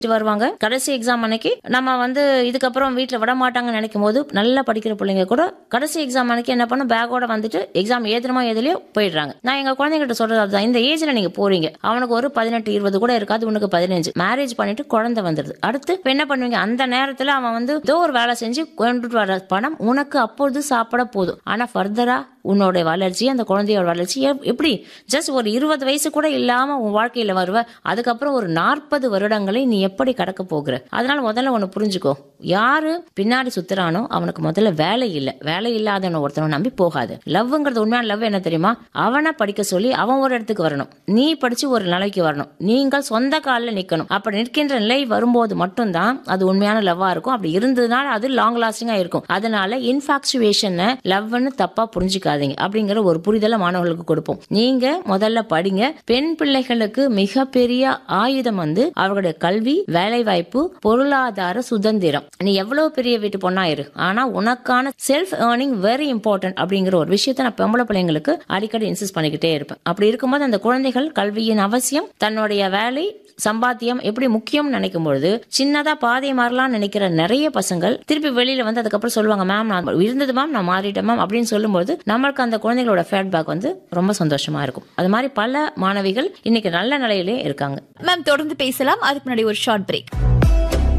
வருவாங்க கடைசி எக்ஸாம் அன்னைக்கு நம்ம வந்து இதுக்கப்புறம் வீட்டில் விட மாட்டாங்கன்னு நினைக்கும் போது நல்லா படிக்கிற பிள்ளைங்க கூட கடைசி எக்ஸாம் அன்னைக்கு என்ன பண்ணும் பேக்கோட வந்துட்டு எக்ஸாம் ஏதுனமா எதுலயோ போயிடுறாங்க நான் எங்க குழந்தைகிட்ட சொல்றது அதுதான் இந்த ஏஜ்ல நீங்க போறீங்க அவனுக்கு ஒரு பதினெட்டு இருபது கூட இருக்காது உனக்கு பதினஞ்சு மேரேஜ் பண்ணிட்டு குழந்தை வந்துடுது அடுத்து இப்ப என்ன பண்ணுவீங்க அந்த நேரத்துல அவன் வந்து ஏதோ ஒரு வேலை செஞ்சு கொண்டுட்டு வர பணம் உனக்கு அப்பொழுது சாப்பிட போதும் ஆனா ஃபர்தரா உன்னோட வளர்ச்சி அந்த குழந்தையோட வளர்ச்சி எப்- எப்படி ஜஸ்ட் ஒரு இருபது வயசு கூட இல்லாம உன் வாழ்க்கையில வருவ அதுக்கப்புறம் ஒரு நாற்பது வருடங்களை நீ எப்படி கடக்க போகிற அதனால முதல்ல ஒண்ணு புரிஞ்சுக்கோ யாரு பின்னாடி சுத்துறானோ அவனுக்கு முதல்ல வேலை இல்லை வேலை இல்லாதவன ஒருத்தனை நம்பி போகாது லவ்ங்கிறது உண்மையான லவ் என்ன தெரியுமா அவனை படிக்க சொல்லி அவன் ஒரு இடத்துக்கு வரணும் நீ படிச்சு ஒரு நிலைக்கு வரணும் நீங்கள் சொந்த காலில் நிக்கணும் அப்படி நிற்கின்ற நிலை வரும்போது மட்டும்தான் அது உண்மையான லவ்வா இருக்கும் அப்படி இருந்ததுனால அது லாங் லாஸ்டிங்கா இருக்கும் அதனால இன்ஃபாக்சுவேஷனை லவ்னு தப்பா புரிஞ்சுக்காதீங்க அப்படிங்கிற ஒரு புரிதலை மாணவர்களுக்கு கொடுப்போம் நீங்க முதல்ல படிங்க பெண் பிள்ளைகளுக்கு மிகப்பெரிய ஆயுதம் வந்து அவர்களுடைய கல்வி வேலை வாய்ப்பு பொருளாதார சுதந்திரம் நீ எவ்வளவு பெரிய வீட்டு பொண்ணா இரு ஆனா உனக்கான செல்ஃப் ஏர்னிங் வெரி இம்பார்ட்டன்ட் அப்படிங்கிற ஒரு விஷயத்தை நான் பொம்பளை பிள்ளைங்களுக்கு அடிக்கடி இன்சிஸ்ட் பண்ணிக்கிட்டே இருப்பேன் அப்படி இருக்கும்போது அந்த குழந்தைகள் கல்வியின் அவசியம் தன்னுடைய வேலை சம்பாத்தியம் எப்படி முக்கியம்னு நினைக்கும் பொழுது சின்னதா பாதை மாறலாம்னு நினைக்கிற நிறைய பசங்கள் திருப்பி வெளியில வந்து அதுக்கப்புறம் சொல்லுவாங்க மேம் நான் இருந்தது மேம் நான் மாறிட்டேன் மேம் அப்படின்னு சொல்லும்போது நம்மளுக்கு அந்த குழந்தைகளோட ஃபீட்பேக் வந்து ரொம்ப சந்தோஷமா இருக்கும் அது மாதிரி பல மாணவிகள் இன்னைக்கு நல்ல நிலையிலே இருக்காங்க மேம் தொடர்ந்து பேசலாம் அதுக்கு முன்னாடி ஒரு ஷார்ட் பிரேக்